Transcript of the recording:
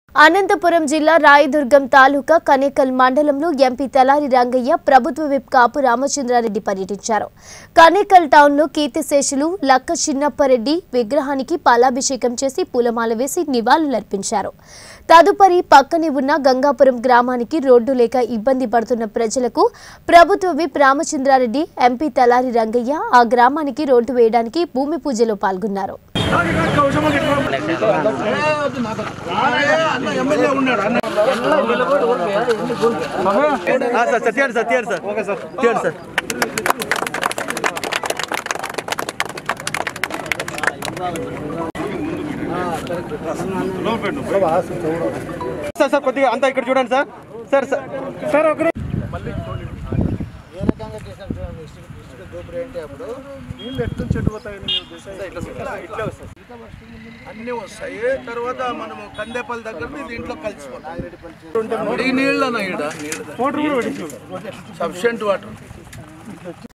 అనంతపురం జిల్లా రాయదుర్గం తాలూకా కనేకల్ మండలంలో ఎంపీ తలారి రంగయ్య ప్రభుత్వ విప్ కాపు రామచంద్రారెడ్డి పర్యటించారు కనేకల్ టౌన్లో కీర్తిశేషులు లక్క చిన్నప్పరెడ్డి విగ్రహానికి పాలాభిషేకం చేసి పూలమాల వేసి నివాళులర్పించారు తదుపరి పక్కనే ఉన్న గంగాపురం గ్రామానికి రోడ్డు లేక ఇబ్బంది పడుతున్న ప్రజలకు ప్రభుత్వ విప్ రామచంద్రారెడ్డి ఎంపీ తలారి రంగయ్య ఆ గ్రామానికి రోడ్డు వేయడానికి భూమి పూజలో పాల్గొన్నారు ఆ, సార్ సార్ తీయండి సార్ తీయండి సార్ ఓకే సార్ తీయండి సార్ సార్ సార్ కొద్దిగా అంతా ఇక్కడ చూడండి సార్ సార్ సార్ సార్ ఒక అన్ని వస్తాయి తర్వాత మనము కందేపల్లి దగ్గర దీంట్లో కలిసిపోతాం ఈ నీళ్ళ సఫిషియంట్ వాటర్